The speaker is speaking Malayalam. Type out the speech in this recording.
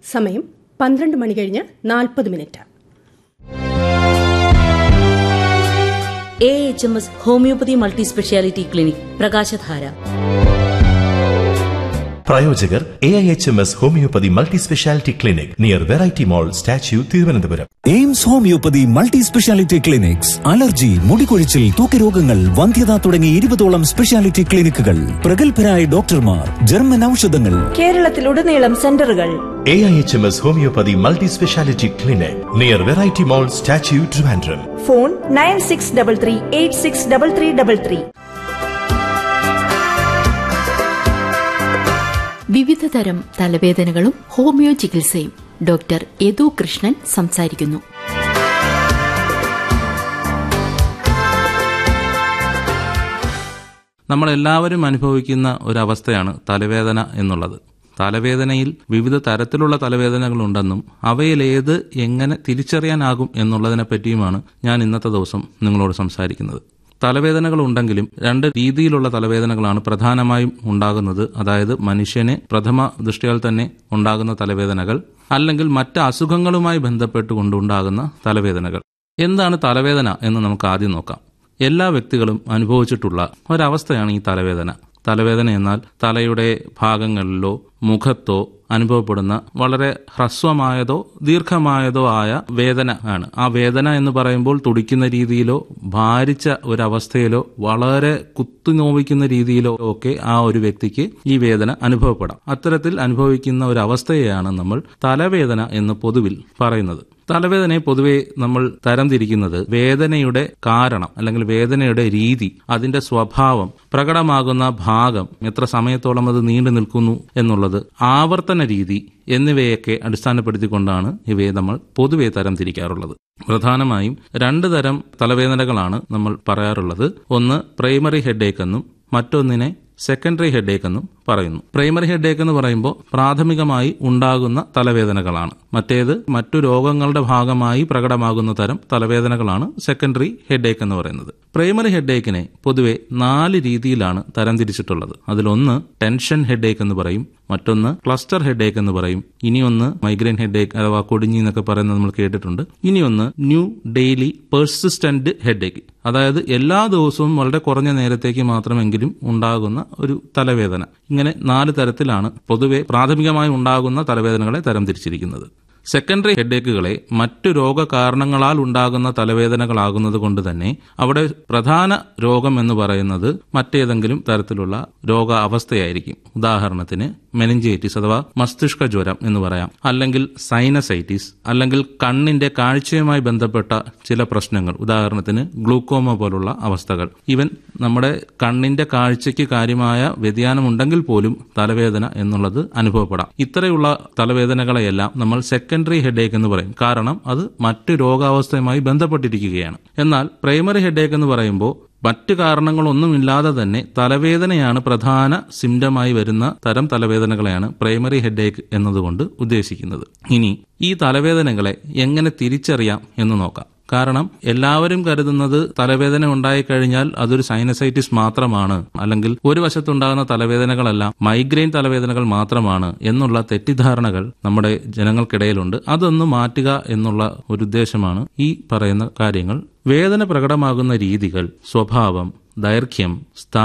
സമയം പന്ത്രണ്ട് മണി കഴിഞ്ഞ് നാൽപ്പത് minute A H M S homeopathy multi speciality clinic Prakashadhara പ്രായോജകർ A I H M S homeopathy multi speciality clinic near variety mall statue Thiruvananthapuram AIMS homeopathy multi speciality clinics allergy മുടികൊഴിച്ചിൽ തൂക്കരോഗങ്ങൾ വന്ധ്യത തുടങ്ങി ഇരുപതോളം സ്പെഷ്യാലിറ്റി ക്ലിനിക്കുകൾ പ്രഗത്ഭരായ ഡോക്ടർമാർ ജർമ്മൻ ഔഷധങ്ങൾ കേരളത്തിലുടനീളം സെന്ററുകൾ A I H M S homeopathy multi speciality clinic near variety mall statue Trivandrum phone nine six double three eight six double three double three വിവിധ തരം തലവേദനകളും ഹോമിയോ ചികിത്സയും ഡോക്ടർ യദു കൃഷ്ണൻ സംസാരിക്കുന്നു നമ്മളെല്ലാവരും അനുഭവിക്കുന്ന ഒരവസ്ഥയാണ് തലവേദന എന്നുള്ളത് തലവേദനയിൽ വിവിധ തരത്തിലുള്ള തലവേദനകളുണ്ടെന്നും അവയിലേത് എങ്ങനെ തിരിച്ചറിയാനാകും എന്നുള്ളതിനെ പറ്റിയുമാണ് ഞാൻ ഇന്നത്തെ ദിവസം നിങ്ങളോട് സംസാരിക്കുന്നത് തലവേദനകൾ ഉണ്ടെങ്കിലും രണ്ട് രീതിയിലുള്ള തലവേദനകളാണ് പ്രധാനമായും ഉണ്ടാകുന്നത് അതായത് മനുഷ്യന് പ്രഥമ ദൃഷ്ടിയാൽ തന്നെ ഉണ്ടാകുന്ന തലവേദനകൾ അല്ലെങ്കിൽ മറ്റ് അസുഖങ്ങളുമായി ബന്ധപ്പെട്ടുകൊണ്ടുണ്ടാകുന്ന തലവേദനകൾ എന്താണ് തലവേദന എന്ന് നമുക്ക് ആദ്യം നോക്കാം എല്ലാ വ്യക്തികളും അനുഭവിച്ചിട്ടുള്ള ഒരവസ്ഥയാണ് ഈ തലവേദന തലവേദന എന്നാൽ തലയുടെ ഭാഗങ്ങളിലോ മുഖത്തോ അനുഭവപ്പെടുന്ന വളരെ ഹ്രസ്വമായതോ ദീർഘമായതോ ആയ വേദന ആണ് ആ വേദന എന്ന് പറയുമ്പോൾ തുടിക്കുന്ന രീതിയിലോ ഭാരിച്ച ഒരവസ്ഥയിലോ വളരെ കുത്തുനോവിക്കുന്ന രീതിയിലോ ഒക്കെ ആ ഒരു വ്യക്തിക്ക് ഈ വേദന അനുഭവപ്പെടാം അത്തരത്തിൽ അനുഭവിക്കുന്ന ഒരു അവസ്ഥയെയാണ് നമ്മൾ തലവേദന എന്ന് പൊതുവിൽ പറയുന്നത് തലവേദനയെ പൊതുവെ നമ്മൾ തരംതിരിക്കുന്നത് വേദനയുടെ കാരണം അല്ലെങ്കിൽ വേദനയുടെ രീതി അതിന്റെ സ്വഭാവം പ്രകടമാകുന്ന ഭാഗം എത്ര സമയത്തോളം അത് നീണ്ടു നിൽക്കുന്നു എന്നുള്ളത് ആവർത്തന രീതി എന്നിവയൊക്കെ അടിസ്ഥാനപ്പെടുത്തിക്കൊണ്ടാണ് ഇവയെ നമ്മൾ പൊതുവെ തരംതിരിക്കാറുള്ളത് പ്രധാനമായും രണ്ട് തരം തലവേദനകളാണ് നമ്മൾ പറയാറുള്ളത് ഒന്ന് പ്രൈമറി ഹെഡേക്ക് എന്നും മറ്റൊന്നിനെ സെക്കൻഡറി ഹെഡേക്ക് എന്നും പറയുന്നു പ്രൈമറി ഹെഡേക്ക് എന്ന് പറയുമ്പോൾ പ്രാഥമികമായി ഉണ്ടാകുന്ന തലവേദനകളാണ് മറ്റേത് മറ്റു രോഗങ്ങളുടെ ഭാഗമായി പ്രകടമാകുന്ന തരം തലവേദനകളാണ് സെക്കൻഡറി ഹെഡേക്ക് എന്ന് പറയുന്നത് പ്രൈമറി ഹെഡേക്കിനെ പൊതുവെ നാല് രീതിയിലാണ് തരംതിരിച്ചിട്ടുള്ളത് അതിലൊന്ന് ടെൻഷൻ ഹെഡേക്ക് എന്ന് പറയും മറ്റൊന്ന് ക്ലസ്റ്റർ ഹെഡേക്ക് എന്ന് പറയും ഇനിയൊന്ന് മൈഗ്രെയിൻ ഹെഡേക്ക് അഥവാ കൊടിഞ്ഞി എന്നൊക്കെ പറയുന്നത് നമ്മൾ കേട്ടിട്ടുണ്ട് ഇനിയൊന്ന് ന്യൂ ഡെയിലി പെർസിസ്റ്റന്റ് ഹെഡേക്ക് അതായത് എല്ലാ ദിവസവും വളരെ കുറഞ്ഞ നേരത്തേക്ക് മാത്രമെങ്കിലും ഉണ്ടാകുന്ന ഒരു തലവേദന ഇങ്ങനെ നാല് തരത്തിലാണ് പൊതുവെ പ്രാഥമികമായി ഉണ്ടാകുന്ന തലവേദനകളെ തരംതിരിച്ചിരിക്കുന്നത് സെക്കൻഡറി ഹെഡേക്കുകളെ മറ്റു രോഗകാരണങ്ങളാൽ ഉണ്ടാകുന്ന തലവേദനകളാകുന്നത് കൊണ്ട് തന്നെ അവിടെ പ്രധാന രോഗം എന്ന് പറയുന്നത് മറ്റേതെങ്കിലും തരത്തിലുള്ള രോഗ അവസ്ഥയായിരിക്കും ഉദാഹരണത്തിന് മെനിഞ്ചൈറ്റിസ് അഥവാ മസ്തിഷ്ക ജ്വരം എന്ന് പറയാം അല്ലെങ്കിൽ സൈനസൈറ്റിസ് അല്ലെങ്കിൽ കണ്ണിന്റെ കാഴ്ചയുമായി ബന്ധപ്പെട്ട ചില പ്രശ്നങ്ങൾ ഉദാഹരണത്തിന് ഗ്ലൂക്കോമ പോലുള്ള അവസ്ഥകൾ ഇവൻ നമ്മുടെ കണ്ണിന്റെ കാഴ്ചയ്ക്ക് കാര്യമായ വ്യതിയാനമുണ്ടെങ്കിൽ പോലും തലവേദന എന്നുള്ളത് അനുഭവപ്പെടാം ഇത്രയുള്ള തലവേദനകളെയെല്ലാം നമ്മൾ സെക്കൻഡറി ഹെഡേക്ക് എന്ന് പറയും കാരണം അത് മറ്റു രോഗാവസ്ഥയുമായി ബന്ധപ്പെട്ടിരിക്കുകയാണ് എന്നാൽ പ്രൈമറി ഹെഡേക്ക് എന്ന് പറയുമ്പോൾ മറ്റു കാരണങ്ങളൊന്നുമില്ലാതെ തന്നെ തലവേദനയാണ് പ്രധാന സിംറ്റമായി വരുന്ന തരം തലവേദനകളെയാണ് പ്രൈമറി ഹെഡേക്ക് എന്നതുകൊണ്ട് ഉദ്ദേശിക്കുന്നത് ഇനി ഈ തലവേദനകളെ എങ്ങനെ തിരിച്ചറിയാം എന്ന് നോക്കാം കാരണം എല്ലാവരും കരുതുന്നത് തലവേദന ഉണ്ടായിക്കഴിഞ്ഞാൽ അതൊരു സൈനസൈറ്റിസ് മാത്രമാണ് അല്ലെങ്കിൽ ഒരു വശത്തുണ്ടാകുന്ന തലവേദനകളെല്ലാം മൈഗ്രെയിൻ തലവേദനകൾ മാത്രമാണ് എന്നുള്ള തെറ്റിദ്ധാരണകൾ നമ്മുടെ ജനങ്ങൾക്കിടയിലുണ്ട് അതൊന്ന് മാറ്റുക എന്നുള്ള ഒരു ഉദ്ദേശമാണ് ഈ പറയുന്ന കാര്യങ്ങൾ വേദന പ്രകടമാകുന്ന രീതികൾ സ്വഭാവം ദൈർഘ്യം